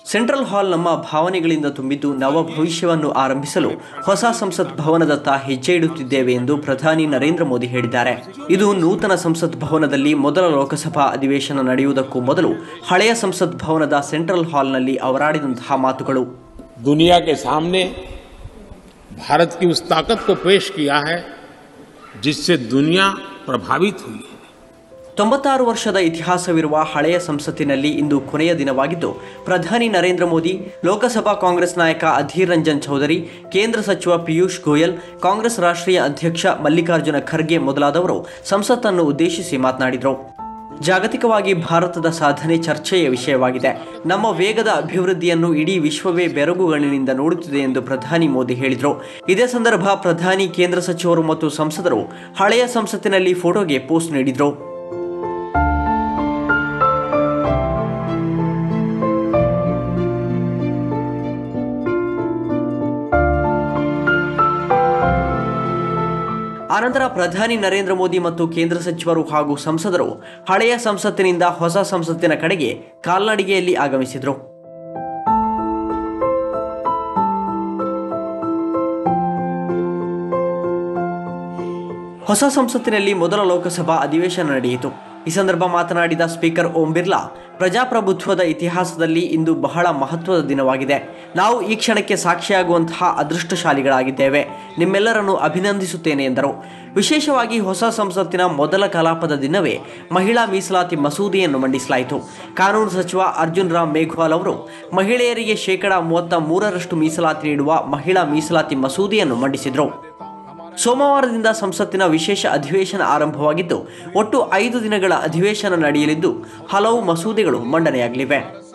central hall ನಮ್ಮ ಭಾವನೆಗಳಿಂದ ತುಂಬಿದ್ದು ನವ ಭವಿಷ್ಯವನ್ನು ಆರಂಭಿಸಲು ಹೊಸ ಸಂಸತ್ ಭವನದತ್ತ ಹೆಜ್ಜೆ ಇಡುತ್ತಿದ್ದೇವೆ ಎಂದು ಪ್ರಧಾನಿ ನರೇಂದ್ರ ಮೋದಿ ಹೇಳಿದ್ದಾರೆ ಇದು ನೂತನ ಸಂಸತ್ ಭವನದಲ್ಲಿ ಮೊದಲ ಲೋಕಸಭಾ ಅಧಿವೇಶನ ನಡೆಯುವುದಕ್ಕೂ ಮೊದಲು ಹಳೆಯ ಸಂಸತ್ ಭವನದ ಸೆಂಟ್ರಲ್ ಹಾಲ್ನಲ್ಲಿ ಅವರಾಡಿದಂತಹ ಮಾತುಗಳು दुनिया के सामने भारत की उस ताकत को पेश किया है जिससे दुनिया प्रभावित हुई है ತೊಂಬತ್ತಾರು ವರ್ಷದ ಇತಿಹಾಸವಿರುವ ಹಳೆಯ ಸಂಸತ್ತಿನಲ್ಲಿ ಇಂದು ಕೊನೆಯ ದಿನವಾಗಿದ್ದು ಪ್ರಧಾನಿ ನರೇಂದ್ರ ಮೋದಿ ಲೋಕಸಭಾ ಕಾಂಗ್ರೆಸ್ ನಾಯಕ ಅಧೀರ್ ರಂಜನ್ ಚೌಧರಿ ಕೇಂದ್ರ ಸಚಿವ ಪಿಯೂಷ್ ಗೋಯಲ್ ಕಾಂಗ್ರೆಸ್ ರಾಷ್ಟ್ರೀಯ ಅಧ್ಯಕ್ಷ ಮಲ್ಲಿಕಾರ್ಜುನ ಖರ್ಗೆ ಮೊದಲಾದವರು ಸಂಸತ್ತನ್ನು ಉದ್ದೇಶಿಸಿ ಮಾತನಾಡಿದರು ಜಾಗತಿಕವಾಗಿ ಭಾರತದ ಸಾಧನೆ ಚರ್ಚೆಯ ವಿಷಯವಾಗಿದೆ ನಮ್ಮ ವೇಗದ ಅಭಿವೃದ್ಧಿಯನ್ನು ಇಡೀ ವಿಶ್ವವೇ ಬೆರಗುಗಣ್ಣಿನಿಂದ ನೋಡುತ್ತಿದೆ ಎಂದು ಪ್ರಧಾನಿ ಮೋದಿ ಹೇಳಿದರು ಇದೇ ಸಂದರ್ಭ ಪ್ರಧಾನಿ ಕೇಂದ್ರ ಸಚಿವರು ಮತ್ತು ಸಂಸದರು ಹಳೆಯ ಸಂಸತ್ತಿನಲ್ಲಿ ಫೋಟೋಗೆ ಪೋಸ್ಟ್ ನೀಡಿದರು ಆನಂತರ ಪ್ರಧಾನಿ ನರೇಂದ್ರ ಮೋದಿ ಮತ್ತು ಕೇಂದ್ರ ಸಚಿವರು ಹಾಗೂ ಸಂಸದರು ಹಳೆಯ ಸಂಸತ್ತಿನಿಂದ ಹೊಸ ಸಂಸತ್ತಿನ ಕಡೆಗೆ ಕಾಲ್ನಡಿಗೆಯಲ್ಲಿ ಆಗಮಿಸಿದರು ಹೊಸ ಸಂಸತ್ತಿನಲ್ಲಿ ಮೊದಲ ಲೋಕಸಭಾ ಅಧಿವೇಶನ ನಡೆಯಿತು ಈ ಸಂದರ್ಭ ಮಾತನಾಡಿದ ಸ್ಪೀಕರ್ ಓಂ ಬಿರ್ಲಾ ಪ್ರಜಾಪ್ರಭುತ್ವದ ಇತಿಹಾಸದಲ್ಲಿ ಇಂದು ಬಹಳ ಮಹತ್ವದ ದಿನವಾಗಿದೆ ನಾವು ಈ ಕ್ಷಣಕ್ಕೆ ಸಾಕ್ಷಿಯಾಗುವಂತಹ ಅದೃಷ್ಟಶಾಲಿಗಳಾಗಿದ್ದೇವೆ ನಿಮ್ಮೆಲ್ಲರನ್ನು ಅಭಿನಂದಿಸುತ್ತೇನೆ ಎಂದರು ವಿಶೇಷವಾಗಿ ಹೊಸ ಸಂಸತ್ತಿನ ಮೊದಲ ಕಲಾಪದ ದಿನವೇ ಮಹಿಳಾ ಮೀಸಲಾತಿ ಮಸೂದೆಯನ್ನು ಮಂಡಿಸಲಾಯಿತು ಕಾನೂನು ಸಚಿವ ಅರ್ಜುನ್ ರಾಮ್ ಮೇಘ್ವಾಲ್ ಅವರು ಮಹಿಳೆಯರಿಗೆ ಶೇಕಡ ಮೂವತ್ತ ಮೂರರಷ್ಟು ಮೀಸಲಾತಿ ನೀಡುವ ಮಹಿಳಾ ಮೀಸಲಾತಿ ಮಸೂದೆಯನ್ನು ಮಂಡಿಸಿದರು ಸೋಮವಾರದಿಂದ ಸಂಸತ್ತಿನ ವಿಶೇಷ ಅಧಿವೇಶನ ಆರಂಭವಾಗಿದ್ದು ಒಟ್ಟು ಐದು ದಿನಗಳ ಅಧಿವೇಶನ ನಡೆಯಲಿದ್ದು ಹಲವು ಮಸೂದೆಗಳು ಮಂಡನೆಯಾಗಲಿವೆ